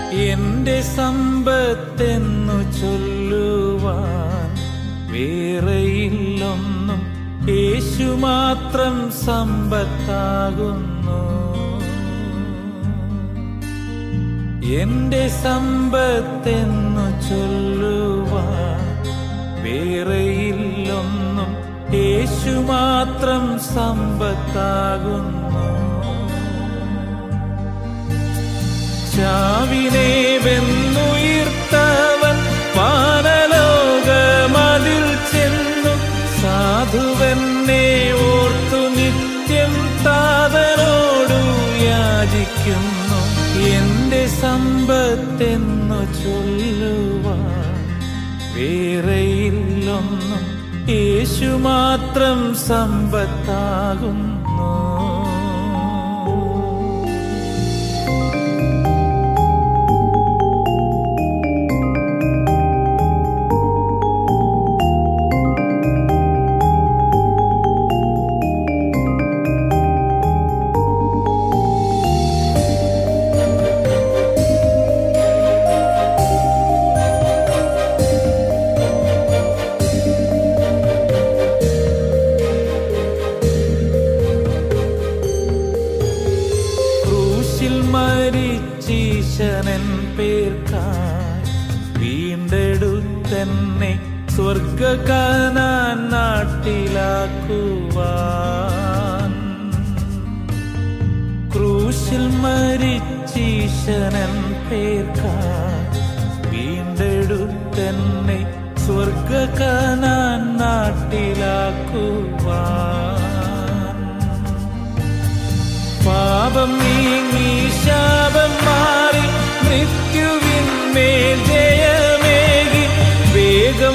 എന്റെ സമ്പത്തെന്നു ചൊല്ലുവാൻ വേറെയില്ലൊന്നും യേശു മാത്രം സമ്പത്താകുന്നു എന്റെ സമ്പത്തെന്നു ചൊല്ലുവാൻ വേറെയില്ലൊന്നും യേശു മാത്രം സമ്പത്താകുന്നു ചാവിനെ വെന്നുയിർത്തവൻ വാനലോകമതിൽ ചെന്നു സാധുവെന്നെ ഓർത്തു നിത്യം താതനോടു യാചിക്കുന്നു എന്റെ സമ്പത്തെന്നു ചൊല്ലുവാൻ വേറെയില്ലൊന്നും യേശു മാത്രം സമ്പത്താകുന്നു ക്രൂശിൽ മരിച്ചീശനൻ പേർക്കായി വീണ്ടെടുത്തെന്നെ സ്വർഗകാനാൻ നാട്ടിലാക്കുവാൻ ക്രൂശിൽ മരിച്ചീശനൻ പേർക്കായി വീണ്ടെടുത്തെന്നെ സ്വർഗകാനാൻ നാട്ടിലാക്കുവാൻ പാപം നീങ്ങി ശാപം മാറി മൃത്യുവിന്മേൽ ജയമേകി വേഗം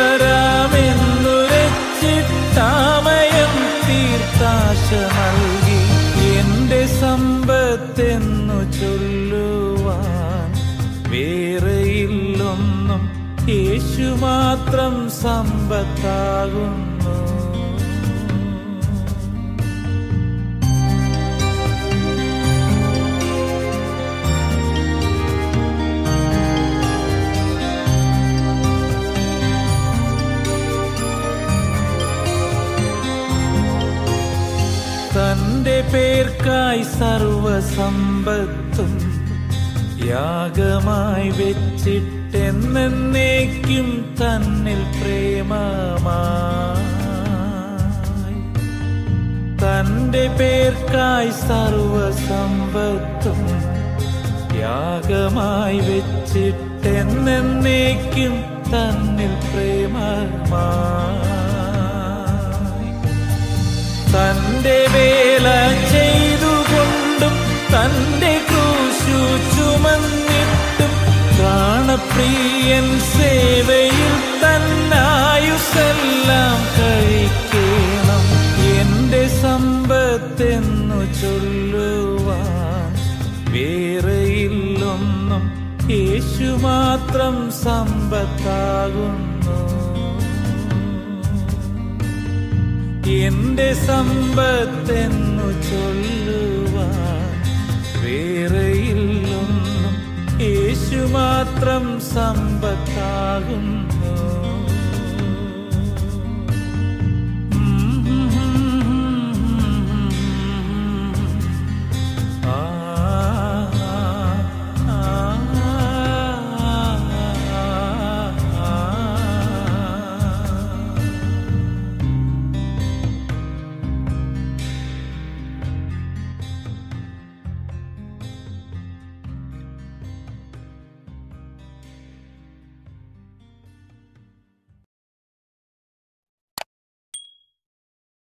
വരാമെന്നുരച്ചിട്ടാമയം തീർത്താശ നൽകി എന്റെ സമ്പത്തെന്നു ചൊല്ലുവാൻ വേറെയില്ലൊന്നും യേശു മാത്രം സമ്പത്താകുന്നു തന്റെ പേർക്കായി സർവസമ്പത്തും യാഗമായി വെച്ചിട്ടെന്നേക്കും തന്നിൽ പ്രേമമായി തന്റെ പേർക്കായി സർവസമ്പത്തും യാഗമായി വെച്ചിട്ടെന്നേക്കും തന്നിൽ പ്രേമമായി തന്റെ വേല ചെയ്തുകൊണ്ടും തന്റെ ക്രൂശു ചുമന്നിട്ടും പ്രാണപ്രിയൻ സേവയിൽ തന്നായുസെല്ലാം കഴിക്കണം എന്റെ സമ്പത്തെന്നു ചൊല്ലുവാൻ വേറെയില്ലൊന്നും യേശു മാത്രം സമ്പത്താകുന്നു എന്റെ സമ്പത്തെന്നു ചൊല്ലുവാൻ വേറെയില്ലൊന്നും യേശു മാത്രം സമ്പത്താകുന്നു